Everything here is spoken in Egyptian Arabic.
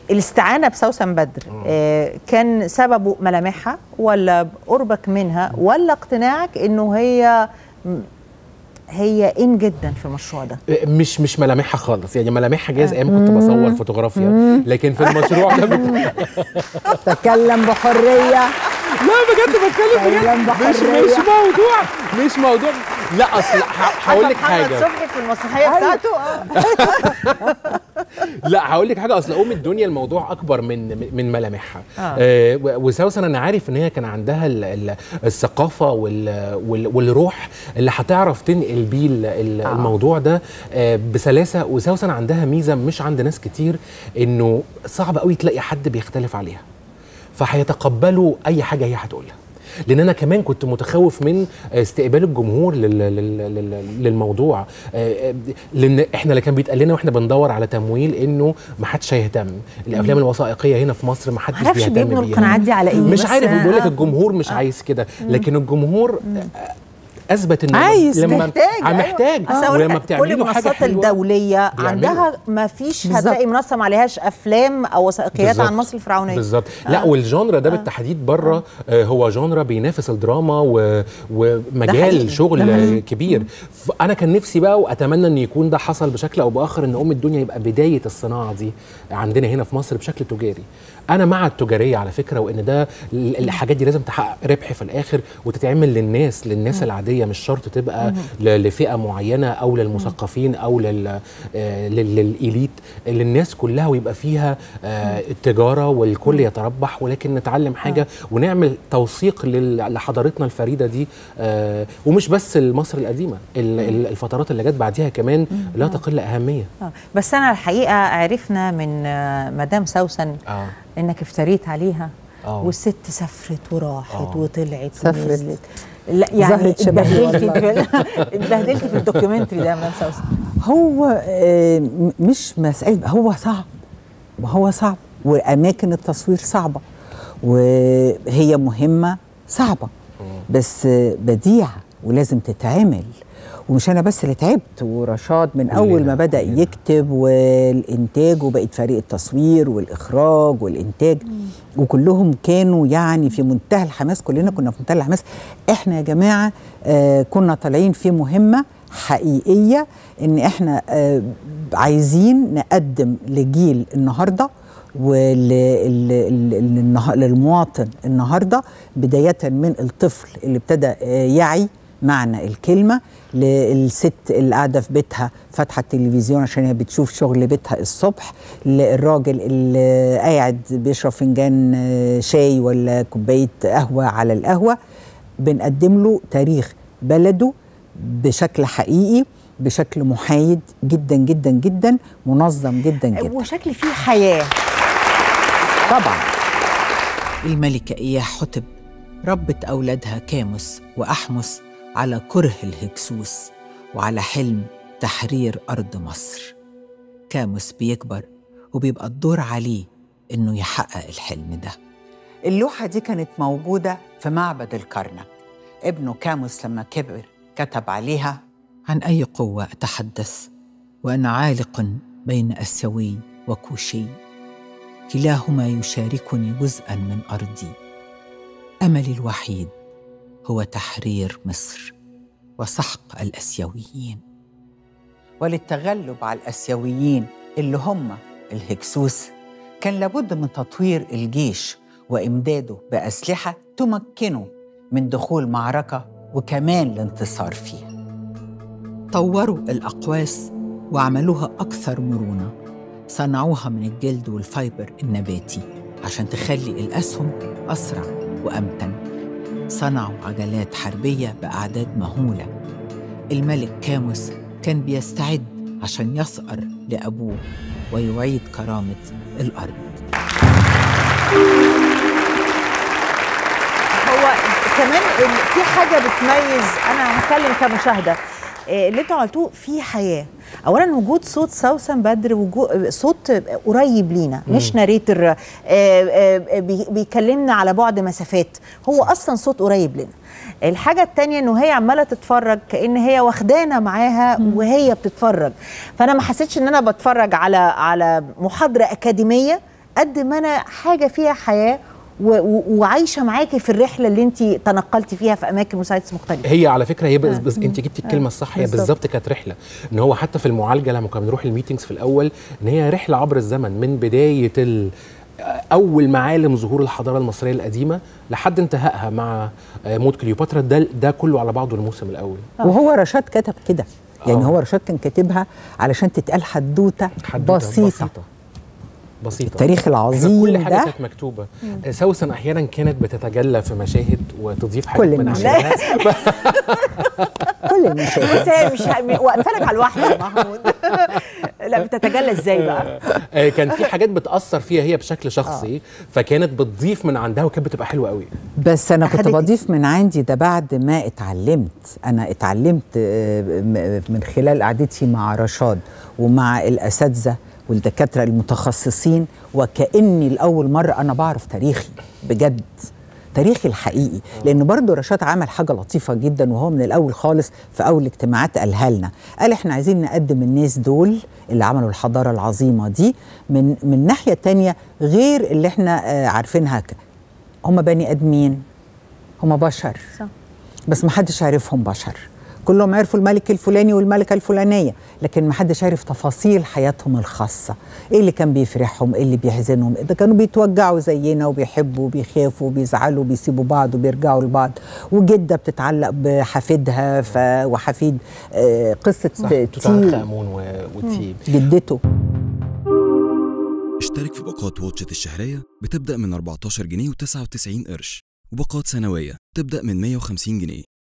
الاستعانه بسوسن بدر آه كان سببه ملامحها ولا قربك منها ولا اقتناعك انه هي هي ان جدا في المشروع ده مش مش ملامحها خالص يعني ملامحها جايز ايام كنت بصور فوتوغرافيا لكن في المشروع ده بت... تكلم بحريه لا بجد بتكلم تكلم بجد مش بحرية. مش موضوع مش موضوع لا اصل ه- هقول لك محمد حاجه صبحي في المسرحيه بتاعته آه. لا هقول لك حاجه اصل ام الدنيا الموضوع اكبر من من ملامحها آه. آه و- وسوسن انا عارف ان هي كان عندها ال- ال- الثقافه وال وال والروح اللي هتعرف تنقل بيه ال- ال- آه. الموضوع ده آه بسلاسه وسوسن عندها ميزه مش عند ناس كتير انه صعب قوي تلاقي حد بيختلف عليها فهيتقبلوا اي حاجه هي هتقولها لان انا كمان كنت متخوف من استقبال الجمهور لل- لل- لل- للموضوع آه، آه، لان احنا اللي كان بيتقال لنا واحنا بندور على تمويل انه ما حدش هيهتم الافلام الوثائقيه هنا في مصر ما حدش معرفش بيهتم بيبنوا بيها القناعات دي على ايه مش بس عارف بيقول لك آه. الجمهور مش عايز كده لكن الجمهور آه، اثبت انه عايز، لما محتاج آه، محتاج أصل أقول ولما لك بتعملي كل له حاجه المنصات حلوه الدوليه بيعملوا. عندها ما فيش بالظبط. هتلاقي منصه ما عليهاش افلام او وثائقيات بالظبط. عن مصر الفرعونيه بالظبط لا والجانرا ده بالتحديد بره آه. هو جانرا بينافس الدراما و... ده حقيقي. ومجال شغل ده آه، كبير فانا كان نفسي بقى واتمنى ان يكون ده حصل بشكل او باخر ان ام الدنيا يبقى بدايه الصناعه دي عندنا هنا في مصر بشكل تجاري انا مع التجاريه على فكره وان ده ال- الحاجات دي لازم تحقق ربح في الاخر وتتعمل للناس للناس العاديه مش شرط تبقى ل- لفئه معينه او للمثقفين او لل آه، لل- للإليت للناس كلها ويبقى فيها آه، التجاره والكل يتربح ولكن نتعلم حاجه ونعمل توثيق لل- لحضارتنا الفريده دي آه، ومش بس مصر القديمه ال- ال- الفترات اللي جت بعديها كمان لا تقل اهميه آه. بس انا الحقيقه عرفنا من آه، مدام سوسن اه انك افتريت عليها آه. والست سافرت وراحت آه. وطلعت سافرت. ونزلت لا يعني ظهرت شبهي اتبهدلتي في اتبهدلتي في الدوكيومنتري ده يا مدام سوسن هو آه، م- مش مسألة هو صعب هو صعب وأماكن التصوير صعبة وهي مهمة صعبة بس آه، بديعة ولازم تتعمل ومش انا بس اللي تعبت ورشاد من اول ما بدا كلنا. يكتب والانتاج وبقيت فريق التصوير والاخراج والانتاج وكلهم كانوا يعني في منتهى الحماس كلنا كنا في منتهى الحماس احنا يا جماعه آه كنا طالعين في مهمه حقيقيه ان احنا آه عايزين نقدم لجيل النهارده وللمواطن النهارده بدايه من الطفل اللي ابتدى آه، يعي معنى الكلمه للست اللي قاعده في بيتها فاتحه التلفزيون عشان هي بتشوف شغل بيتها الصبح للراجل اللي قاعد بيشرب فنجان آه، شاي ولا كوبايه قهوه على القهوه بنقدم له تاريخ بلده بشكل حقيقي بشكل محايد جدا جدا جدا منظم جدا جدا وشكل فيه حياه طبعا الملكة إياه حتب ربت أولادها كاموس وأحمس على كره الهكسوس وعلى حلم تحرير أرض مصر كاموس بيكبر وبيبقى الدور عليه إنه يحقق الحلم ده اللوحة دي كانت موجودة في معبد الكرنك ابنه كاموس لما كبر كتب عليها عن أي قوة أتحدث وأنا عالق بين أسيوي وكوشي كلاهما يشاركني جزءا من أرضي أملي الوحيد هو تحرير مصر وسحق الأسيويين وللتغلب على الآسيويين اللي هم الهكسوس كان لابد من تطوير الجيش وإمداده بأسلحة تمكنه من دخول معركة وكمان الانتصار فيها طوروا الأقواس وعملوها أكثر مرونة صنعوها من الجلد والفايبر النباتي عشان تخلي الأسهم أسرع وأمتن صنعوا عجلات حربية بأعداد مهولة الملك كاموس كان بيستعد عشان يثأر لأبوه ويعيد كرامة الأرض هو كمان ال- في حاجه بتميز انا هتكلم كمشاهده إيه، اللي انتوا عملتوه في حياه اولا وجود صوت سوسن بدر وجود صوت قريب لينا مش ناريتر آه، آه، بي- بيكلمنا على بعد مسافات هو اصلا صوت قريب لنا الحاجة التانية انه هي عمالة تتفرج كأن هي واخدانا معاها وهي بتتفرج فانا ما حسيتش ان انا بتفرج على على محاضرة اكاديمية قد ما انا حاجه فيها حياه و- و- وعايشه معاكي في الرحله اللي انت تنقلتي فيها في اماكن وسايتس مختلفه هي على فكره هي بز بز انت جبتي الكلمه الصح هي بالظبط. بالظبط كانت رحله ان هو حتى في المعالجه لما كنا بنروح الميتنجز في الاول ان هي رحله عبر الزمن من بدايه ال اول معالم ظهور الحضاره المصريه القديمه لحد انتهائها مع آه، موت كليوباترا ده ده كله على بعضه الموسم الاول وهو رشاد كتب كده يعني آه. هو رشاد كان كاتبها علشان تتقال حدوته, حدوتة بسيطه, بسيطه بسيطه التاريخ إحنا العظيم كل حاجه ده كانت مكتوبه آه، سوسن احيانا كانت بتتجلى في مشاهد وتضيف حاجات كل من المشاهد. عندها كل المشاهد بس هي مش ه- واقفه لك على الواحده يا محمود لا بتتجلى ازاي بقى آه، كان في حاجات بتاثر فيها هي بشكل شخصي فكانت بتضيف من عندها وكانت بتبقى حلوه قوي بس انا كنت أخدت- بضيف من عندي ده بعد ما اتعلمت انا اتعلمت آه، م- من خلال قعدتي مع رشاد ومع الاساتذه والدكاتره المتخصصين وكاني لاول مره انا بعرف تاريخي بجد تاريخي الحقيقي لان برضو رشاد عمل حاجه لطيفه جدا وهو من الاول خالص في اول اجتماعات قالها لنا قال احنا عايزين نقدم الناس دول اللي عملوا الحضاره العظيمه دي من من ناحيه تانية غير اللي احنا آه، عارفينها ك- هم بني ادمين هم بشر صح. بس ما حدش عارفهم بشر كلهم عرفوا الملك الفلاني والملكه الفلانيه لكن ما حدش عارف تفاصيل حياتهم الخاصه ايه اللي كان بيفرحهم ايه اللي بيحزنهم اذا كانوا بيتوجعوا زينا وبيحبوا وبيخافوا وبيزعلوا وبيسيبوا بعض وبيرجعوا لبعض وجده بتتعلق بحفيدها ف... وحفيد آه قصه صح تي توت عنخ امون و- وتيب جدته اشترك في باقات واتشت الشهرية بتبدأ من 14 جنيه و99 قرش وباقات سنوية تبدأ من 150 جنيه